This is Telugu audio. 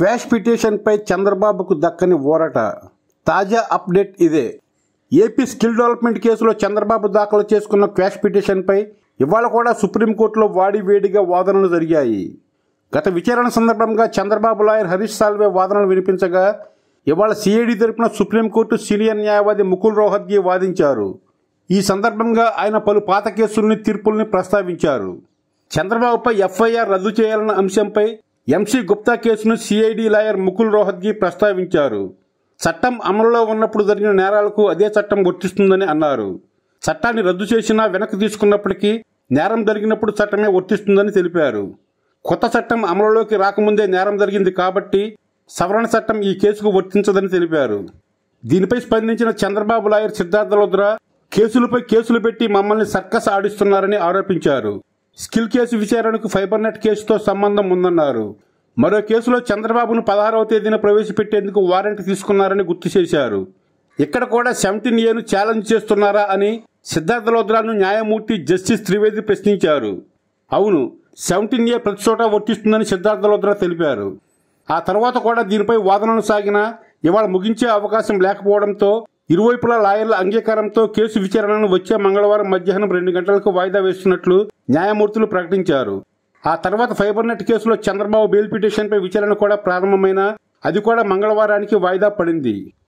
క్వాష్ పిటిషన్పై చంద్రబాబుకు దక్కని ఊరట తాజా అప్డేట్ ఇదే ఏపీ స్కిల్ డెవలప్మెంట్ కేసులో చంద్రబాబు దాఖలు చేసుకున్న క్వాష్ పిటిషన్పై ఇవాళ కూడా సుప్రీంకోర్టులో వాడి వేడిగా వాదనలు జరిగాయి గత విచారణ సందర్భంగా చంద్రబాబు లాయర్ హరీష్ సాల్వే వాదనలు వినిపించగా ఇవాళ సిఐడి తరపున సుప్రీంకోర్టు సీనియర్ న్యాయవాది ముకుల్ రోహత్గి వాదించారు ఈ సందర్భంగా ఆయన పలు పాత కేసుల్ని తీర్పుల్ని ప్రస్తావించారు చంద్రబాబుపై ఎఫ్ఐఆర్ రద్దు చేయాలన్న అంశంపై ఎంసీ గుప్తా కేసును సిఐడి లాయర్ ముకుల్ రోహత్గి ప్రస్తావించారు చట్టం అమలులో ఉన్నప్పుడు జరిగిన నేరాలకు అదే చట్టం వర్తిస్తుందని అన్నారు చట్టాన్ని రద్దు చేసినా వెనక్కి తీసుకున్నప్పటికీ నేరం జరిగినప్పుడు చట్టమే వర్తిస్తుందని తెలిపారు కొత్త చట్టం అమలులోకి రాకముందే నేరం జరిగింది కాబట్టి సవరణ చట్టం ఈ కేసుకు వర్తించదని తెలిపారు దీనిపై స్పందించిన చంద్రబాబు లాయర్ సిద్ధార్థ లుద్రా కేసులపై కేసులు పెట్టి మమ్మల్ని సర్కస్ ఆడిస్తున్నారని ఆరోపించారు స్కిల్ కేసు విచారణకు ఫైబర్ నెట్ కేసుతో సంబంధం ఉందన్నారు మరో కేసులో చంద్రబాబును పదహారవ తేదీన ప్రవేశపెట్టేందుకు వారెంట్ తీసుకున్నారని గుర్తు చేశారు ఇక్కడ కూడా సెవెంటీన్ ఏను ఛాలెంజ్ చేస్తున్నారా అని సిద్ధార్థ లోద్రాను న్యాయమూర్తి జస్టిస్ త్రివేది ప్రశ్నించారు అవును సెవెంటీన్ ఏ ప్రతి చోట వర్తిస్తుందని సిద్ధార్థ లోద్రా తెలిపారు ఆ తర్వాత కూడా దీనిపై వాదనలు సాగినా ఇవాళ ముగించే అవకాశం లేకపోవడంతో ఇరువైపుల లాయర్ల అంగీకారంతో కేసు విచారణను వచ్చే మంగళవారం మధ్యాహ్నం రెండు గంటలకు వాయిదా వేస్తున్నట్లు న్యాయమూర్తులు ప్రకటించారు ఆ తర్వాత ఫైబర్ నెట్ కేసులో చంద్రబాబు బెయిల్ పిటిషన్పై విచారణ కూడా ప్రారంభమైన అది కూడా మంగళవారానికి వాయిదా పడింది